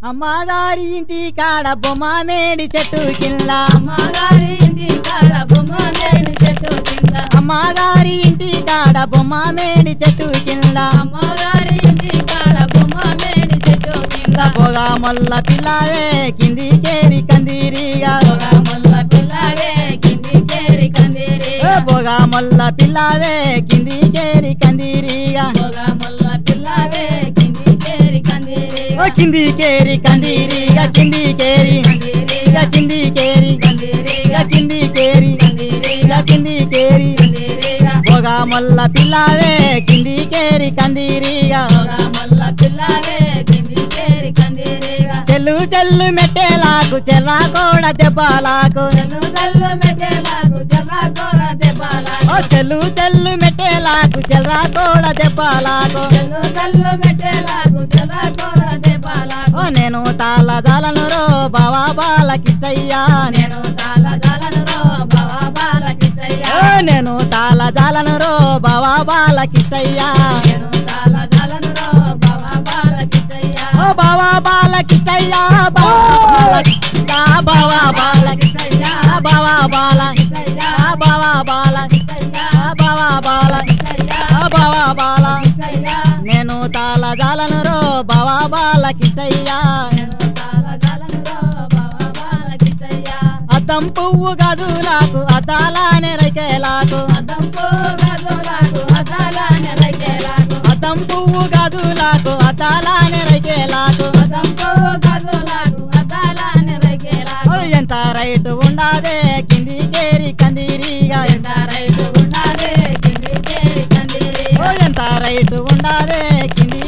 అమ్మగారి ఇంటి కాడ బొమ్మ మేడి చెట్టు కింద అమ్మగారి ఇంటి కాడ బొమ్మ మేడి చెట్టు కింద అమ్మగారి ఇంటి కాడ బొమ్మ మేడి చెట్టు కింద అమ్మగారి ఇంటి కాడ బొమ్మ మేడి చెట్టు కింద పొగా మొల్ల పిల్లవే కింది కేరి కందిరిగా పొగ ముల్ల పిల్లవే కింది కేరి కందిరి పొగా మొల్ల పిల్లవే కింది కేరి కందిరిగా పొగ ముల్ల పిల్లవే కింది కేరి కందిరి ఓ కింది కేరి కందిరిగా కింది కేరి ఇక కింది కేరి ఇక కింది కేరి ఇక కింది కేరి పొగా మొల్ల పిల్లవే కింది కేరి కందిరిగా చెల్లు చెల్లు మెట్టేలాకు చెర్రా కూడా దెబ్బలాకు ఓ చెల్లు చెల్లు మెట్టేలాకు చెర్రా కూడా దెబ్బలాకు ఓ నేను తాళ జాలను రో బావా బాలకిస్తయ్యా నేను ఓ నేను తాళ జాలను రో బావా బాలకిస్తయ్యా ఓ బావా బాలకిస్తయ్యా బావా బాలకిస్తయ్యా బావా బాలకిస్తయ్యా బావా బాల బావా బాల బావా బాల బావా బాల నేను తాళ జాలను రో బావా బాలకిస్తయ్యా అద్దం పువ్వు గదులాకు అద్దాలానే రైకేలాకు అద్దం పువ్వు గదులాకు అద్దాలానే రైకేలాకు ఓ ఎంత రైట్ ఉండాదే కింది కేరి కందిరిగా ఓ ఎంత రైట్ ఉండాదే కింది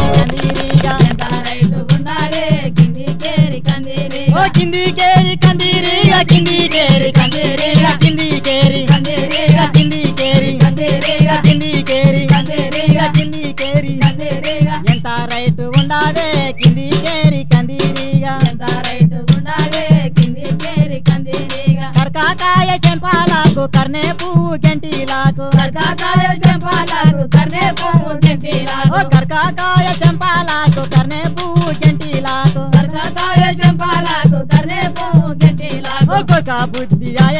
కేరి కందిరిగా ఓ కింది కేరి కందిరిగా కింది కేరి కందిరిగా కింది కేరి కందిరిగా కింది కేరి కందిరిగా కింది కేరి కందిరిగా కింది కేరి ఎంత రైట్ ఉండాదే కింది కేరి కందిరిగా కర్కాకాయ చెంపాలకు కర్నే పువ్వు గంటిలాకు కర్కాకాయ చెంపాలకు కర్నే పువ్వు గంటిలాకు ఓ కర్కాకాయ చెంపాలకు కర్నే పువ్వు గంటిలాకు కర్కాకాయ చెంపాలకు కర్నే పువ్వు గంటిలాకు ఒక్కొక్క బుద్ధి ఆయ